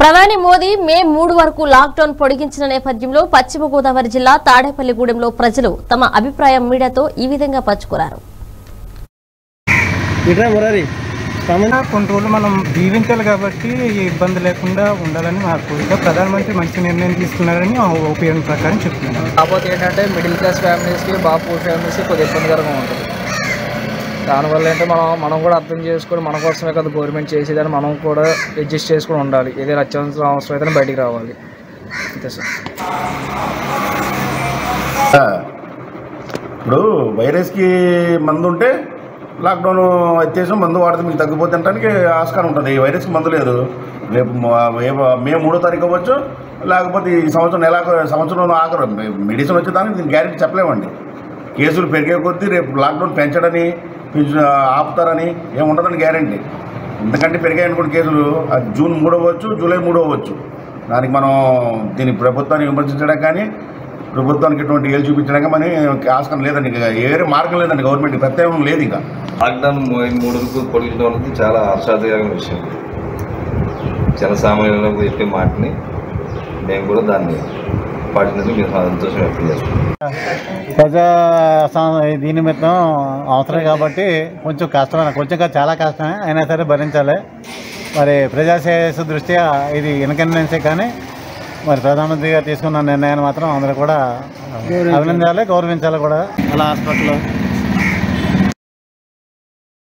ప్రధాని మోదీ మే మూడు వరకు లాక్డౌన్ పొడిగించిన నేపథ్యంలో పశ్చిమ గోదావరి జిల్లా తాడేపల్లిగూడెంలో ప్రజలు తమ అభిప్రాయం మీడియాతో ఈ విధంగా పంచుకున్నారు ఇట్రా మురారి ఇంకా కొన్ని రోజులు మనం జీవించాలి కాబట్టి ఈ ఇబ్బంది లేకుండా ఉండాలని మా కోరిక ప్రధానమంత్రి మంచి నిర్ణయం తీసుకున్నారని మా ఒపీనియన్ ప్రకారం చెప్తున్నాను కాకపోతే ఏంటంటే మిడిల్ క్లాస్ ఫ్యామిలీస్కి బాగా పూర్ ఫ్యామిలీస్కి కొద్దిగా ఇబ్బందికరంగా ఉంటుంది దానివల్ల ఏంటంటే మనం మనం కూడా అర్థం చేసుకొని మన కోసమే కదా గవర్నమెంట్ చేసేదని మనం కూడా అడ్జస్ట్ చేసుకొని ఉండాలి ఏదైనా అత్యవసరం అవసరం అయితే బయటికి రావాలి అంతే సార్ ఇప్పుడు వైరస్కి మందు ఉంటే లాక్డౌన్ వచ్చేసాం మందు వాడితే మీకు తగ్గిపోతే అంటానికి ఆస్కారం ఉంటుంది ఈ వైరస్కి మందు లేదు రేపు మ- మే- మే మూడో తారీఖు అవ్వచ్చు లేకపోతే ఈ సంవత్సరం నెల సంవత్సరం ఆఖరు మెడిసిన్ వచ్చేదానికి దీనికి గ్యారెంటీ చెప్పలేమండి కేసులు పెరిగే కొద్దీ రేపు లాక్డౌన్ పెంచడని పెంచు ఆపుతారని ఏమి ఉండదని గ్యారెంటీ ఎందుకంటే పెరిగాయి అనుకోండి కేసులు అది జూన్ మూడో అవ్వచ్చు జూలై మూడో అవ్వచ్చు దానికి మనం దీని ప్రభుత్వాన్ని విమర్శించడం కానీ ప్రభుత్వానికి ఎటువంటి ఏళ్ళు చూపించడానికి మన ఆస్కారం లేదండి ఇంకా వేరే మార్గం లేదండి గవర్నమెంట్ ప్రత్యేకం లేదు ఇంకా లాక్డౌన్ మూ- మూడు రోజులు పొడిగించడం అనేది చాలా ఆశ్చర్యకరమైన విషయం జనసామాన్యులకు చెప్పే మాటని మేము కూడా దాన్ని పాటినందుకు మేము సంతోషం వ్యక్తం చేస్తాం ప్రజా సం- దీని నిమిత్తం అవసరం కాబట్టి కొంచెం కష్టమైన కొంచెం కాదు చాలా కష్టమే అయినా సరే భరించాలి మరి ప్రజా శ్రేయస్సు దృష్ట్యా ఇది ఇన్కన్వీనియన్సే కానీ మరి ప్రధానమంత్రి గారు తీసుకున్న నిర్ణయాన్ని మాత్రం అందరూ కూడా అభినందించాలి గౌరవించాలి కూడా అలా హాస్పిటల్